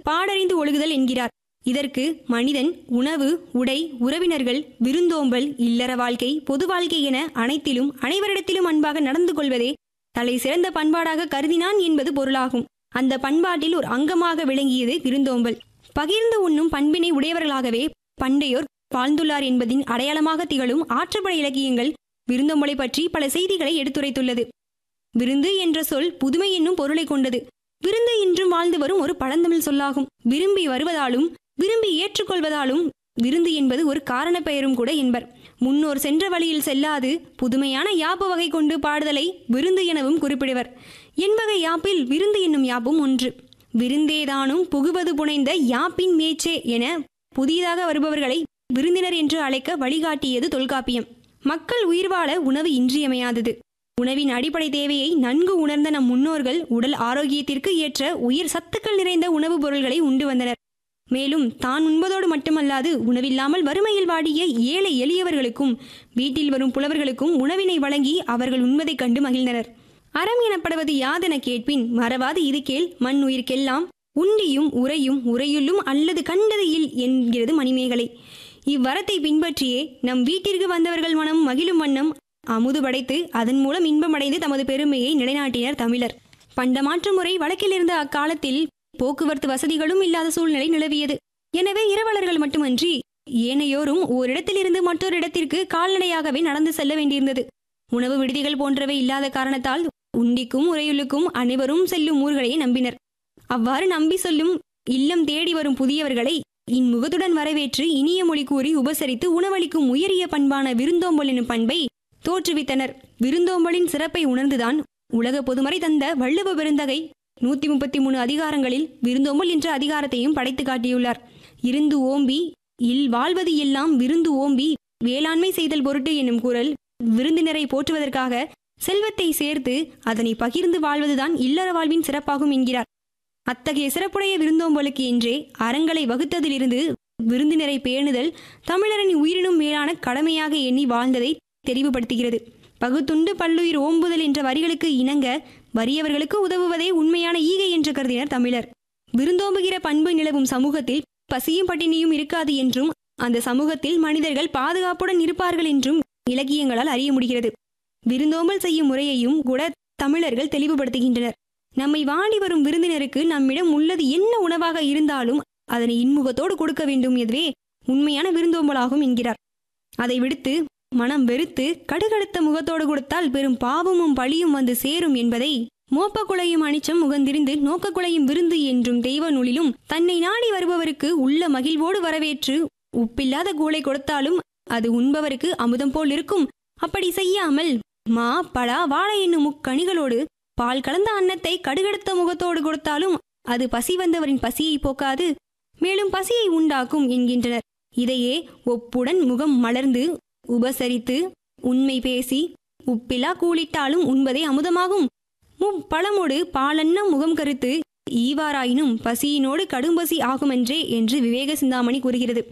பாடறிந்து ஒழுகுதல் என்கிறார் இதற்கு மனிதன் உணவு உடை உறவினர்கள் விருந்தோம்பல் இல்லற வாழ்க்கை பொது வாழ்க்கை என அனைத்திலும் அனைவரிடத்திலும் அன்பாக நடந்து கொள்வதே தலை சிறந்த பண்பாடாக கருதினான் என்பது பொருளாகும் அந்த பண்பாட்டில் ஒரு அங்கமாக விளங்கியது விருந்தோம்பல் பகிர்ந்து உண்ணும் பண்பினை உடையவர்களாகவே பண்டையோர் வாழ்ந்துள்ளார் என்பதின் அடையாளமாக திகழும் ஆற்றுப்படை இலக்கியங்கள் விருந்தோம்பலை பற்றி பல செய்திகளை எடுத்துரைத்துள்ளது விருந்து என்ற சொல் புதுமை என்னும் பொருளை கொண்டது விருந்து இன்றும் வாழ்ந்து வரும் ஒரு பழந்தமிழ் சொல்லாகும் விரும்பி வருவதாலும் விரும்பி ஏற்றுக்கொள்வதாலும் விருந்து என்பது ஒரு காரண பெயரும் கூட என்பர் முன்னோர் சென்ற வழியில் செல்லாது புதுமையான யாப்பு வகை கொண்டு பாடுதலை விருந்து எனவும் குறிப்பிடுவர் என்பகை யாப்பில் விருந்து என்னும் யாப்பும் ஒன்று விருந்தேதானும் புகுவது புனைந்த யாப்பின் மேச்சே என புதிதாக வருபவர்களை விருந்தினர் என்று அழைக்க வழிகாட்டியது தொல்காப்பியம் மக்கள் உயிர் வாழ உணவு இன்றியமையாதது உணவின் அடிப்படை தேவையை நன்கு உணர்ந்த நம் முன்னோர்கள் உடல் ஆரோக்கியத்திற்கு ஏற்ற உயிர் சத்துக்கள் நிறைந்த உணவுப் பொருள்களை உண்டு வந்தனர் மேலும் தான் உண்பதோடு மட்டுமல்லாது உணவில்லாமல் வறுமையில் வாடிய ஏழை எளியவர்களுக்கும் வீட்டில் வரும் புலவர்களுக்கும் உணவினை வழங்கி அவர்கள் உண்பதைக் கண்டு மகிழ்ந்தனர் அறம் எனப்படுவது யாதென கேட்பின் மறவாது இது கேள் மண் உயிர்க்கெல்லாம் உண்டியும் உறையும் உரையுள்ளும் அல்லது கண்டதையில் என்கிறது மணிமேகலை இவ்வரத்தை பின்பற்றியே நம் வீட்டிற்கு வந்தவர்கள் மனம் மகிழும் வண்ணம் அமுது படைத்து அதன் மூலம் இன்பமடைந்து தமது பெருமையை நிலைநாட்டினர் தமிழர் பண்டமாற்று முறை வழக்கில் இருந்த அக்காலத்தில் போக்குவரத்து வசதிகளும் இல்லாத சூழ்நிலை நிலவியது எனவே இரவலர்கள் மட்டுமன்றி ஏனையோரும் ஓரிடத்திலிருந்து மற்றொரு இடத்திற்கு கால்நடையாகவே நடந்து செல்ல வேண்டியிருந்தது உணவு விடுதிகள் போன்றவை இல்லாத காரணத்தால் உண்டிக்கும் உரையுளுக்கும் அனைவரும் செல்லும் ஊர்களையே நம்பினர் அவ்வாறு நம்பி சொல்லும் இல்லம் தேடி வரும் புதியவர்களை இன்முகத்துடன் வரவேற்று இனிய மொழி கூறி உபசரித்து உணவளிக்கும் உயரிய பண்பான விருந்தோம்பல் எனும் பண்பை தோற்றுவித்தனர் விருந்தோம்பலின் சிறப்பை உணர்ந்துதான் உலக பொதுமறை தந்த வள்ளுவ பெருந்தகை நூத்தி முப்பத்தி மூணு அதிகாரங்களில் விருந்தோம்பல் என்ற அதிகாரத்தையும் படைத்து காட்டியுள்ளார் இருந்து ஓம்பி இல் வாழ்வது எல்லாம் விருந்து ஓம்பி வேளாண்மை செய்தல் பொருட்டு என்னும் குரல் விருந்தினரை போற்றுவதற்காக செல்வத்தை சேர்த்து அதனை பகிர்ந்து வாழ்வதுதான் இல்லற வாழ்வின் சிறப்பாகும் என்கிறார் அத்தகைய சிறப்புடைய விருந்தோம்பலுக்கு என்றே அறங்களை வகுத்ததிலிருந்து விருந்தினரை பேணுதல் தமிழரின் உயிரினும் மேலான கடமையாக எண்ணி வாழ்ந்ததை தெரிவுபடுத்துகிறது பகுத்துண்டு பல்லுயிர் ஓம்புதல் என்ற வரிகளுக்கு இணங்க வறியவர்களுக்கு உதவுவதே உண்மையான ஈகை என்று கருதினர் தமிழர் விருந்தோம்புகிற பண்பு நிலவும் சமூகத்தில் பசியும் பட்டினியும் இருக்காது என்றும் அந்த சமூகத்தில் மனிதர்கள் பாதுகாப்புடன் இருப்பார்கள் என்றும் இலக்கியங்களால் அறிய முடிகிறது விருந்தோம்பல் செய்யும் முறையையும் கூட தமிழர்கள் தெளிவுபடுத்துகின்றனர் நம்மை வாடி வரும் விருந்தினருக்கு நம்மிடம் உள்ளது என்ன உணவாக இருந்தாலும் அதனை இன்முகத்தோடு கொடுக்க வேண்டும் எதுவே உண்மையான விருந்தோம்பலாகும் என்கிறார் அதை விடுத்து மனம் வெறுத்து கடுகடுத்த முகத்தோடு கொடுத்தால் பெரும் பாவமும் பழியும் வந்து சேரும் என்பதை மோப்ப குலையும் அனிச்சம் முகந்திருந்து நோக்க குலையும் விருந்து என்றும் தெய்வ நூலிலும் தன்னை நாடி வருபவருக்கு உள்ள மகிழ்வோடு வரவேற்று உப்பில்லாத கூளை கொடுத்தாலும் அது உண்பவருக்கு அமுதம் போல் இருக்கும் அப்படி செய்யாமல் மா பழா வாழை என்னும் முக்கணிகளோடு பால் கலந்த அன்னத்தை கடுகடுத்த முகத்தோடு கொடுத்தாலும் அது பசி வந்தவரின் பசியை போக்காது மேலும் பசியை உண்டாக்கும் என்கின்றனர் இதையே ஒப்புடன் முகம் மலர்ந்து உபசரித்து உண்மை பேசி உப்பிலா கூலிட்டாலும் உண்பதே அமுதமாகும் முப்பழமோடு பாலன்னம் முகம் கருத்து ஈவாராயினும் பசியினோடு கடும்பசி ஆகுமென்றே என்று விவேக சிந்தாமணி கூறுகிறது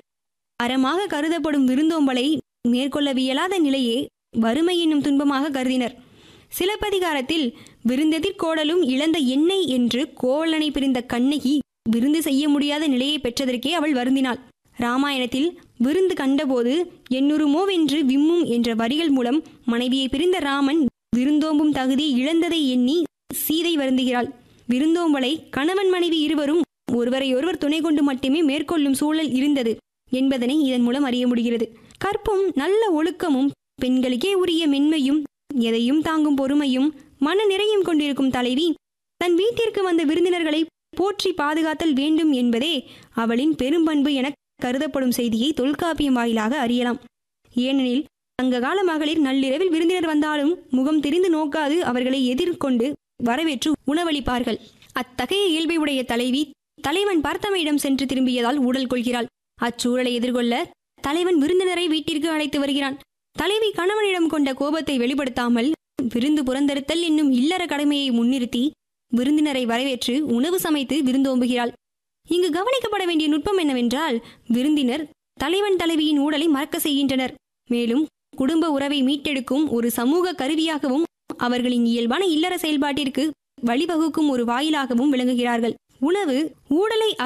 அறமாக கருதப்படும் விருந்தோம்பலை மேற்கொள்ளவியலாத நிலையே வறுமை என்னும் துன்பமாக கருதினர் சிலப்பதிகாரத்தில் விருந்தெதிர் கோடலும் இழந்த எண்ணெய் என்று கோவலனை பிரிந்த கண்ணகி விருந்து செய்ய முடியாத நிலையை பெற்றதற்கே அவள் வருந்தினாள் ராமாயணத்தில் விருந்து கண்டபோது எண்ணுருமோவென்று விம்மும் என்ற வரிகள் மூலம் மனைவியை பிரிந்த ராமன் விருந்தோம்பும் தகுதி இழந்ததை எண்ணி சீதை வருந்துகிறாள் விருந்தோம்பலை கணவன் மனைவி இருவரும் ஒருவரையொருவர் துணை கொண்டு மட்டுமே மேற்கொள்ளும் சூழல் இருந்தது என்பதனை இதன் மூலம் அறிய முடிகிறது கற்பும் நல்ல ஒழுக்கமும் பெண்களுக்கே உரிய மென்மையும் எதையும் தாங்கும் பொறுமையும் மன நிறையும் கொண்டிருக்கும் தலைவி தன் வீட்டிற்கு வந்த விருந்தினர்களை போற்றி பாதுகாத்தல் வேண்டும் என்பதே அவளின் பெரும்பண்பு என கருதப்படும் செய்தியை தொல்காப்பியம் வாயிலாக அறியலாம் ஏனெனில் சங்ககால மகளிர் நள்ளிரவில் விருந்தினர் வந்தாலும் முகம் தெரிந்து நோக்காது அவர்களை எதிர்கொண்டு வரவேற்று உணவளிப்பார்கள் அத்தகைய இயல்பை உடைய தலைவி தலைவன் பார்த்தமையிடம் சென்று திரும்பியதால் ஊடல் கொள்கிறாள் அச்சூழலை எதிர்கொள்ள தலைவன் விருந்தினரை வீட்டிற்கு அழைத்து வருகிறான் தலைவி கணவனிடம் கொண்ட கோபத்தை வெளிப்படுத்தாமல் விருந்து புறந்தறுத்தல் என்னும் இல்லற கடமையை முன்னிறுத்தி விருந்தினரை வரவேற்று உணவு சமைத்து விருந்தோம்புகிறாள் இங்கு கவனிக்கப்பட வேண்டிய நுட்பம் என்னவென்றால் விருந்தினர் தலைவன் தலைவியின் ஊடலை மறக்க செய்கின்றனர் மேலும் குடும்ப உறவை மீட்டெடுக்கும் ஒரு சமூக கருவியாகவும் அவர்களின் இயல்பான இல்லற செயல்பாட்டிற்கு வழிவகுக்கும் ஒரு வாயிலாகவும் விளங்குகிறார்கள் உணவு ஊடலை